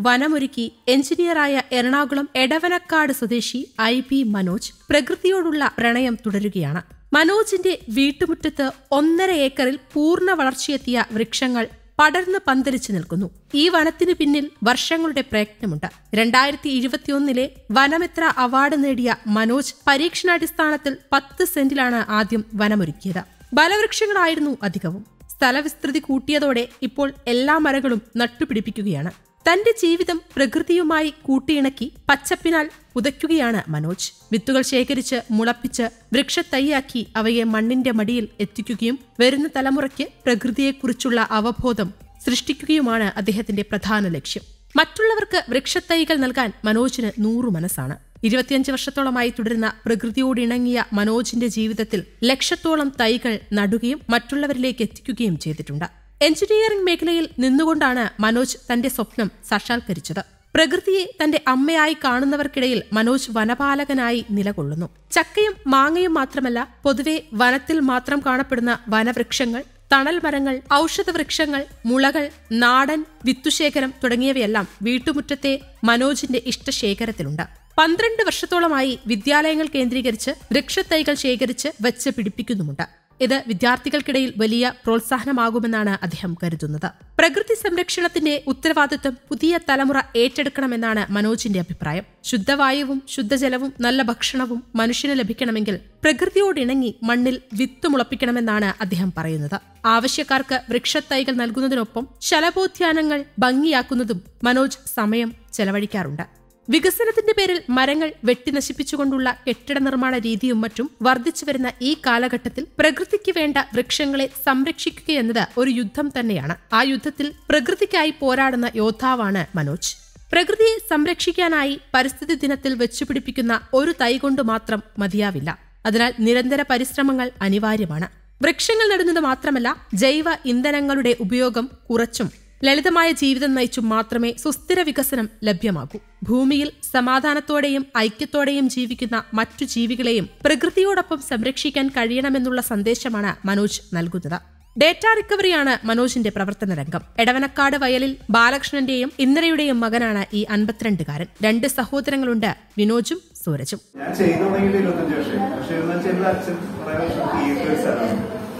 വനമൊരുക്കി എഞ്ചിനീയറായ എറണാകുളം എടവനക്കാട് സ്വദേശി I B Manoj പ്രകൃതിയോടുള്ള പ്രണയം തുടരുകയാണ് മനോജിന്റെ വീട്ടുമുറ്റത്ത് ഒന്നര ഏക്കറിൽ പൂർണ്ണ വളർച്ചയെത്തിയ വൃക്ഷങ്ങൾ പടർന്ന് പന്തലിച്ചു നിൽക്കുന്നു ഈ വനത്തിനു പിന്നിൽ വർഷങ്ങളുടെ പ്രയത്നമുണ്ട് രണ്ടായിരത്തി ഇരുപത്തിയൊന്നിലെ വനമിത്ര അവാർഡ് നേടിയ മനോജ് പരീക്ഷണാടിസ്ഥാനത്തിൽ പത്ത് സെന്റിലാണ് ആദ്യം വനമൊരുക്കിയത് ബലവൃക്ഷങ്ങളായിരുന്നു അധികവും സ്ഥലവിസ്തൃതി കൂട്ടിയതോടെ ഇപ്പോൾ എല്ലാ മരങ്ങളും നട്ടുപിടിപ്പിക്കുകയാണ് തന്റെ ജീവിതം പ്രകൃതിയുമായി കൂട്ടിയിണക്കി പച്ചപ്പിനാൽ പുതയ്ക്കുകയാണ് മനോജ് വിത്തുകൾ ശേഖരിച്ച് മുളപ്പിച്ച് വൃക്ഷത്തൈയാക്കി അവയെ മണ്ണിന്റെ മടിയിൽ എത്തിക്കുകയും വരുന്ന തലമുറയ്ക്ക് പ്രകൃതിയെക്കുറിച്ചുള്ള അവബോധം സൃഷ്ടിക്കുകയുമാണ് അദ്ദേഹത്തിന്റെ പ്രധാന ലക്ഷ്യം മറ്റുള്ളവർക്ക് വൃക്ഷത്തൈകൾ നൽകാൻ മനോജിന് നൂറു മനസ്സാണ് ഇരുപത്തിയഞ്ച് വർഷത്തോളമായി തുടരുന്ന പ്രകൃതിയോടിണങ്ങിയ മനോജിന്റെ ജീവിതത്തിൽ ലക്ഷത്തോളം തൈകൾ നടുകയും മറ്റുള്ളവരിലേക്ക് എത്തിക്കുകയും ചെയ്തിട്ടുണ്ട് എഞ്ചിനീയറിംഗ് മേഖലയിൽ നിന്നുകൊണ്ടാണ് മനോജ് തന്റെ സ്വപ്നം സാക്ഷാത്കരിച്ചത് പ്രകൃതിയെ തന്റെ അമ്മയായി കാണുന്നവർക്കിടയിൽ മനോജ് വനപാലകനായി നിലകൊള്ളുന്നു ചക്കയും മാങ്ങയും മാത്രമല്ല പൊതുവെ വനത്തിൽ മാത്രം കാണപ്പെടുന്ന വനവൃക്ഷങ്ങൾ തണൽ മരങ്ങൾ ഔഷധവൃക്ഷങ്ങൾ മുളകൾ നാടൻ വിത്തുശേഖരം തുടങ്ങിയവയെല്ലാം വീട്ടുമുറ്റത്തെ മനോജിന്റെ ഇഷ്ടശേഖരത്തിലുണ്ട് പന്ത്രണ്ട് വർഷത്തോളമായി വിദ്യാലയങ്ങൾ കേന്ദ്രീകരിച്ച് വൃക്ഷത്തൈകൾ ശേഖരിച്ച് വെച്ച് പിടിപ്പിക്കുന്നുമുണ്ട് ഇത് വിദ്യാർത്ഥികൾക്കിടയിൽ വലിയ പ്രോത്സാഹനമാകുമെന്നാണ് അദ്ദേഹം കരുതുന്നത് പ്രകൃതി സംരക്ഷണത്തിന്റെ ഉത്തരവാദിത്വം പുതിയ തലമുറ ഏറ്റെടുക്കണമെന്നാണ് മനോജിന്റെ അഭിപ്രായം ശുദ്ധവായുവും ശുദ്ധജലവും നല്ല ഭക്ഷണവും മനുഷ്യന് ലഭിക്കണമെങ്കിൽ പ്രകൃതിയോടിണങ്ങി മണ്ണിൽ വിത്ത് മുളപ്പിക്കണമെന്നാണ് അദ്ദേഹം പറയുന്നത് ആവശ്യക്കാർക്ക് വൃക്ഷത്തൈകൾ നൽകുന്നതിനൊപ്പം ശലഭോദ്യാനങ്ങൾ ഭംഗിയാക്കുന്നതും മനോജ് സമയം ചെലവഴിക്കാറുണ്ട് വികസനത്തിന്റെ പേരിൽ മരങ്ങൾ വെട്ടിനശിപ്പിച്ചുകൊണ്ടുള്ള കെട്ടിട നിർമ്മാണ രീതിയും മറ്റും വർദ്ധിച്ചു വരുന്ന ഈ കാലഘട്ടത്തിൽ പ്രകൃതിക്ക് വേണ്ട വൃക്ഷങ്ങളെ സംരക്ഷിക്കുകയെന്നത് ഒരു യുദ്ധം തന്നെയാണ് ആ യുദ്ധത്തിൽ പ്രകൃതിക്കായി പോരാടുന്ന യോദ്ധാവാണ് മനോജ് പ്രകൃതിയെ സംരക്ഷിക്കാനായി പരിസ്ഥിതി ദിനത്തിൽ വെച്ചുപിടിപ്പിക്കുന്ന ഒരു തൈ കൊണ്ട് മാത്രം മതിയാവില്ല അതിനാൽ നിരന്തര പരിശ്രമങ്ങൾ അനിവാര്യമാണ് വൃക്ഷങ്ങൾ നടുന്നത് മാത്രമല്ല ജൈവ ഇന്ധനങ്ങളുടെ ഉപയോഗം കുറച്ചും ലളിതമായ ജീവിതം നയിച്ചും മാത്രമേ സുസ്ഥിര വികസനം ലഭ്യമാകൂ ഭൂമിയിൽ സമാധാനത്തോടെയും ഐക്യത്തോടെയും ജീവിക്കുന്ന മറ്റു ജീവികളെയും പ്രകൃതിയോടൊപ്പം സംരക്ഷിക്കാൻ കഴിയണമെന്നുള്ള സന്ദേശമാണ് മനോജ് നൽകുന്നത് ഡേറ്റ റിക്കവറിയാണ് മനോജിന്റെ പ്രവർത്തന രംഗം എടവനക്കാട് വയലിൽ ബാലകൃഷ്ണന്റെയും ഇന്ദിരയുടെയും മകനാണ് ഈ അൻപത്തിരണ്ടുകാരൻ രണ്ട് സഹോദരങ്ങളുണ്ട് വിനോജും സൂരജും ഞാൻ ചെയ്തു തുടങ്ങിയിട്ട് ഇരുപത്തഞ്ച് വർഷം പക്ഷെ എന്ന് വെച്ചാൽ എന്റെ അച്ഛൻ കുറെ വർഷം തീർത്ത ഒരു സ്ഥലമാണ്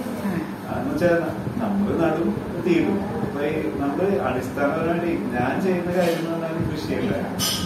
എന്ന് വെച്ചാൽ നമ്മള് നടും തീരും അപ്പൊ ഈ നമ്മള് അടിസ്ഥാനപരമായിട്ട് ഞാൻ ചെയ്യുന്ന കാര്യം എന്ന് പറഞ്ഞാൽ കൃഷിയല്ല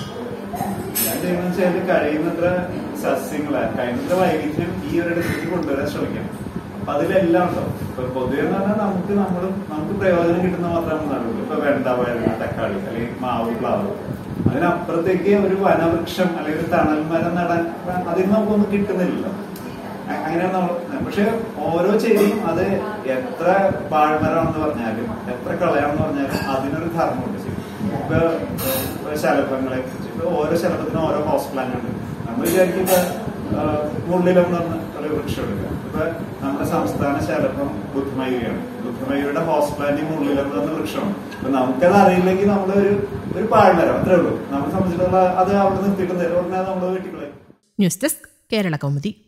ഞാൻ ചെയ്യുന്ന വെച്ചാൽ കഴിയുന്നത്ര സസ്യങ്ങളെ കഴിയുന്നത്ര വൈവിധ്യം ഈ ഒരു ഇടത്തേക്ക് കൊണ്ടുവരാൻ ശ്രമിക്കണം അപ്പൊ അതിലെല്ലാം ഉണ്ടാവും ഇപ്പൊ പൊതുവെ എന്ന് പറഞ്ഞാൽ നമുക്ക് നമ്മളും നമുക്ക് പ്രയോജനം കിട്ടുന്ന മാത്രമേ നടുള്ളൂ ഇപ്പൊ വെണ്ട വഴുന്ന തക്കാളി അല്ലെങ്കിൽ മാവ് പ്ലാവ് അതിനപ്പുറത്തേക്ക് ഒരു വനവൃക്ഷം അല്ലെങ്കിൽ ഒരു തണൽ മരം നടാൻ അതിൽ നമുക്കൊന്നും കിട്ടുന്നില്ലല്ലോ അ- അങ്ങനെയാണ് നമ്മൾ പക്ഷെ ഓരോ ചെടിയും അത് എത്ര പാഴ്മരമാണെന്ന് പറഞ്ഞാലും എത്ര കളയാണെന്ന് പറഞ്ഞാലും അതിനൊരു ധർമ്മമുണ്ട് ശരി ഇപ്പൊ ഇപ്പൊ ശലഭങ്ങളെ കുറിച്ച് ഇപ്പൊ ഓരോ ശലഭത്തിനും ഓരോ ഹൗസ് പ്ലാൻ ഉണ്ട് നമ്മൾ വിചാരിക്കും ഇപ്പൊ മുള്ളിലം എന്ന് പറഞ്ഞ ഒരു വൃക്ഷം എടുക്കുക ഇപ്പൊ നമ്മുടെ സംസ്ഥാന ശലഭം ബുദ്ധമയൂരിയാണ് ബുദ്ധമയൂരിയുടെ ഹൗസ് പ്ലാന്റ് മുള്ളിലം എന്ന് പറഞ്ഞ വൃക്ഷമാണ് അപ്പൊ നമുക്കത് അറിയില്ലെങ്കിൽ നമ്മളൊരു ഒരു പാഴ്മരം അത്രേ ഉള്ളൂ നമ്മളെ സംബന്ധിച്ചിടത്തോളം അത് അവിടെ നിർത്തിയിട്ട് പറഞ്ഞാൽ നമ്മൾ വെട്ടിക്കളയും ന്യൂസ് ഡെസ്ക് കേരള കൗമുദി